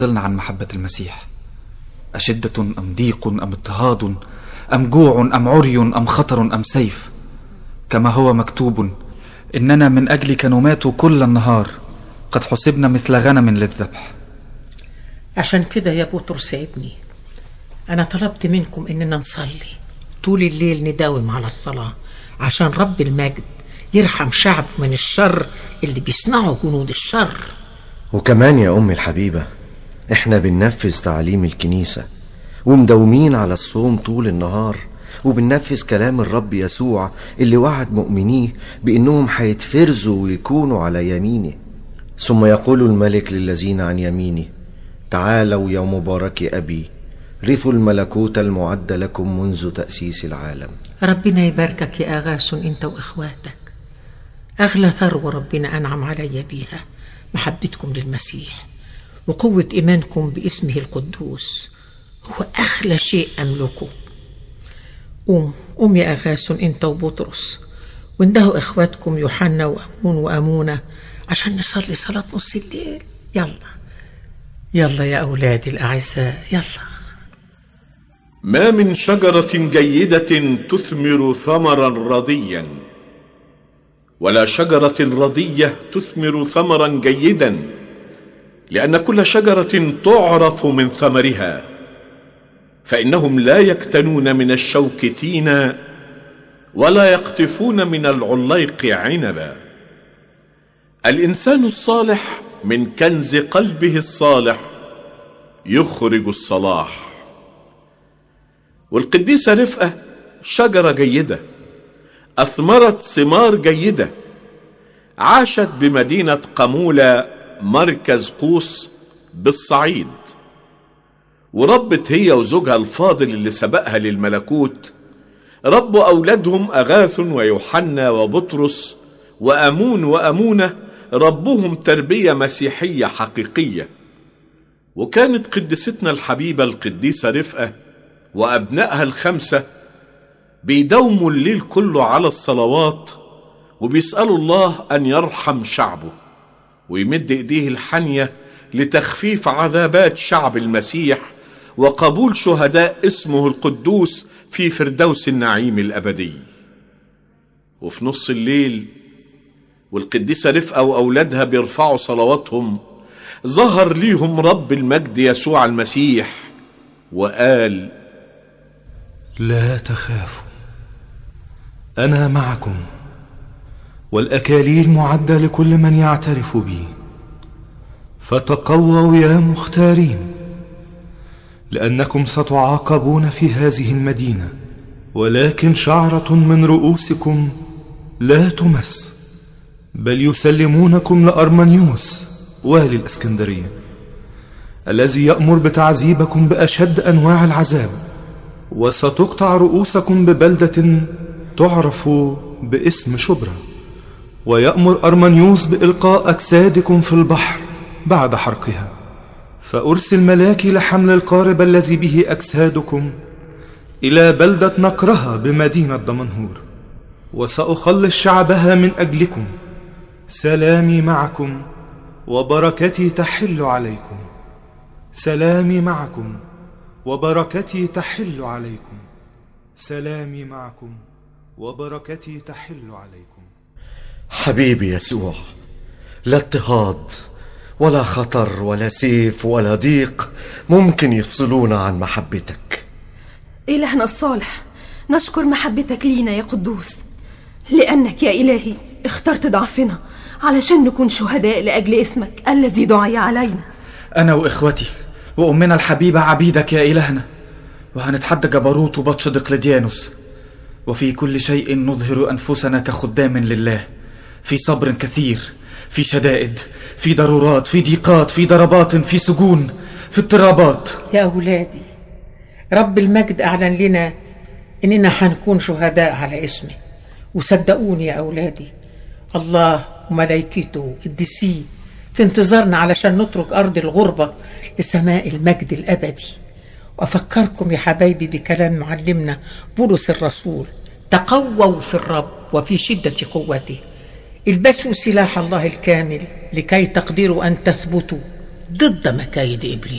يفصلنا عن محبة المسيح أشدة أم ضيق أم اضطهاد أم جوع أم عري أم خطر أم سيف كما هو مكتوب إننا من أجلك نمات كل النهار قد حسبنا مثل غنم للذبح عشان كده يا بطرس يا ابني أنا طلبت منكم إننا نصلي طول الليل نداوم على الصلاة عشان رب المجد يرحم شعبه من الشر اللي بيصنعه جنود الشر وكمان يا أمي الحبيبة احنا بننفذ تعليم الكنيسة ومداومين على الصوم طول النهار وبننفذ كلام الرب يسوع اللي وعد مؤمنيه بأنهم هيتفرزوا ويكونوا على يمينه ثم يقول الملك للذين عن يمينه تعالوا يا مبارك أبي رثوا الملكوت المعد لكم منذ تأسيس العالم ربنا يباركك يا أغاث أنت وإخواتك أغلى ثروة ربنا أنعم علي بيها محبتكم للمسيح وقوة إيمانكم باسمه القدوس هو أغلى شيء أملكه قوم قوم يا أغاث أنت وبطرس واندهوا إخواتكم يوحنا وأمون وأمونة عشان نصلي صلاة نص الليل يلا يلا يا أولادي الأعزاء يلا ما من شجرة جيدة تثمر ثمرا رضيا ولا شجرة رضية تثمر ثمرا جيدا لأن كل شجرة تعرف من ثمرها فإنهم لا يكتنون من الشوك تينا ولا يقطفون من العليق عنبا الإنسان الصالح من كنز قلبه الصالح يخرج الصلاح والقديسة رفقة شجرة جيدة أثمرت ثمار جيدة عاشت بمدينة قمولة مركز قوس بالصعيد وربت هي وزوجها الفاضل اللي سبقها للملكوت ربوا أولادهم أغاث ويوحنا وبطرس وأمون وأمونة ربهم تربية مسيحية حقيقية وكانت قدستنا الحبيبة القديسة رفقة وأبنائها الخمسة بيداوموا الليل كله على الصلوات وبيسألوا الله أن يرحم شعبه ويمد إيديه الحنية لتخفيف عذابات شعب المسيح وقبول شهداء اسمه القدوس في فردوس النعيم الأبدي وفي نص الليل والقديسة رفقة وأولادها بيرفعوا صلواتهم ظهر ليهم رب المجد يسوع المسيح وقال لا تخافوا انا معكم والاكاليل معده لكل من يعترف بي فتقووا يا مختارين لانكم ستعاقبون في هذه المدينه ولكن شعره من رؤوسكم لا تمس بل يسلمونكم لارمنيوس والي الاسكندريه الذي يامر بتعذيبكم باشد انواع العذاب وستقطع رؤوسكم ببلدة تعرف باسم شبرا ويأمر أرمنيوس بإلقاء أجسادكم في البحر بعد حرقها فأرسل ملاكي لحمل القارب الذي به أجسادكم إلى بلدة نقرها بمدينة دمنهور وسأخلص شعبها من أجلكم سلامي معكم وبركتي تحل عليكم سلامي معكم وبركتي تحل عليكم سلامي معكم وبركتي تحل عليكم حبيبي يسوع لا اضطهاد ولا خطر ولا سيف ولا ضيق ممكن يفصلونا عن محبتك إلهنا الصالح نشكر محبتك لينا يا قدوس لأنك يا إلهي اخترت ضعفنا علشان نكون شهداء لأجل اسمك الذي دعي علينا أنا وإخوتي وأمنا الحبيبة عبيدك يا إلهنا وهنتحدى جبروت وبطش دقلديانوس وفي كل شيء نظهر أنفسنا كخدام لله في صبر كثير في شدائد في ضرورات في ضيقات في ضربات في سجون في اضطرابات يا أولادي رب المجد أعلن لنا إننا حنكون شهداء على اسمه وصدقوني يا أولادي الله وملائكته الدسيه في انتظارنا علشان نترك أرض الغربة لسماء المجد الأبدي وأفكركم يا حبايبي بكلام معلمنا بولس الرسول تقووا في الرب وفي شدة قوته البسوا سلاح الله الكامل لكي تقدروا أن تثبتوا ضد مكايد إبليس